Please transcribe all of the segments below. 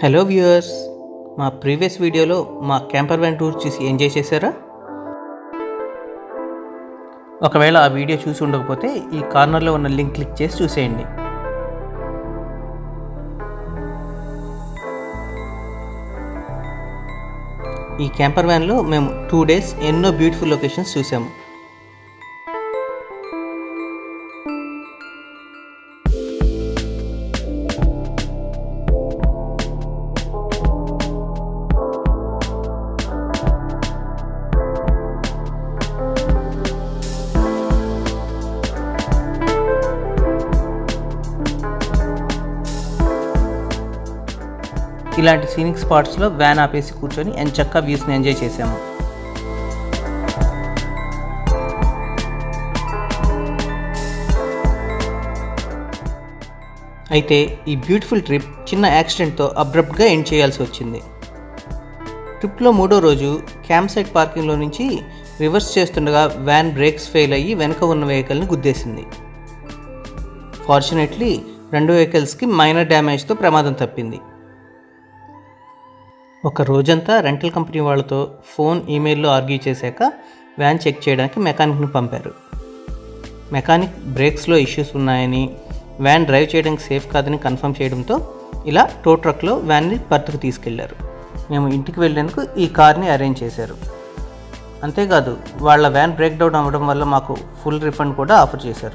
hello viewers మా previous వీడియోలో మా క్యాంపర్ వ్యాన్ టూర్ చూసి ఎంజాయ్ చేశారా ఒకవేళ ఆ వీడియో చూసి ఉండకపోతే ఈ కార్నర్లో ఉన్న లింక్ క్లిక్ చేసి చూసేయండి ఈ క్యాంపర్ వ్యాన్లో మేము టూ డేస్ ఎన్నో బ్యూటిఫుల్ లొకేషన్స్ చూసాము ఇలాంటి సీనిక్ స్పాట్స్లో వ్యాన్ ఆపేసి కూర్చొని ఎంచక్క వ్యూస్ని ఎంజాయ్ చేసాము అయితే ఈ బ్యూటిఫుల్ ట్రిప్ చిన్న యాక్సిడెంట్తో అబ్రప్ట్గా ఎండ్ చేయాల్సి వచ్చింది ట్రిప్లో మూడో రోజు క్యాంప్ సైట్ పార్కింగ్లో నుంచి రివర్స్ చేస్తుండగా వ్యాన్ బ్రేక్స్ ఫెయిల్ అయ్యి వెనక ఉన్న వెహికల్ని గుద్దేసింది ఫార్చునేట్లీ రెండు వెహికల్స్కి మైనర్ డ్యామేజ్తో ప్రమాదం తప్పింది ఒక రోజంతా రెంటల్ కంపెనీ వాళ్ళతో ఫోన్ ఈమెయిల్లో ఆర్గ్యూ చేశాక వ్యాన్ చెక్ చేయడానికి మెకానిక్ని పంపారు మెకానిక్ బ్రేక్స్లో ఇష్యూస్ ఉన్నాయని వ్యాన్ డ్రైవ్ చేయడానికి సేఫ్ కాదని కన్ఫర్మ్ చేయడంతో ఇలా టో ట్రక్లో వ్యాన్ని పర్త్కు తీసుకెళ్లారు మేము ఇంటికి వెళ్ళేందుకు ఈ కార్ని అరేంజ్ చేశారు అంతేకాదు వాళ్ళ వ్యాన్ బ్రేక్ డౌన్ అవ్వడం వల్ల మాకు ఫుల్ రిఫండ్ కూడా ఆఫర్ చేశారు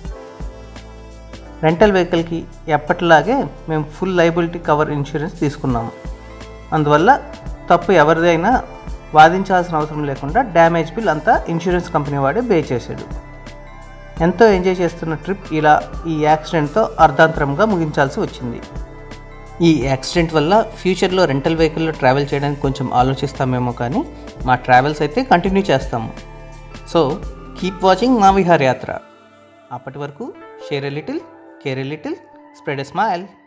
రెంటల్ వెహికల్కి ఎప్పటిలాగే మేము ఫుల్ లైబిలిటీ కవర్ ఇన్సూరెన్స్ తీసుకున్నాము అందువల్ల తప్పు ఎవరిదైనా వాదించాల్సిన అవసరం లేకుండా డ్యామేజ్ బిల్ అంతా ఇన్సూరెన్స్ కంపెనీ వాడే పే చేశాడు ఎంతో ఎంజాయ్ చేస్తున్న ట్రిప్ ఇలా ఈ యాక్సిడెంట్తో అర్ధాంతరంగా ముగించాల్సి వచ్చింది ఈ యాక్సిడెంట్ వల్ల ఫ్యూచర్లో రెంటల్ వెహికల్లో ట్రావెల్ చేయడానికి కొంచెం ఆలోచిస్తామేమో కానీ మా ట్రావెల్స్ అయితే కంటిన్యూ చేస్తాము సో కీప్ వాచింగ్ మా విహార్ యాత్ర అప్పటి వరకు share a little care a little spread a smile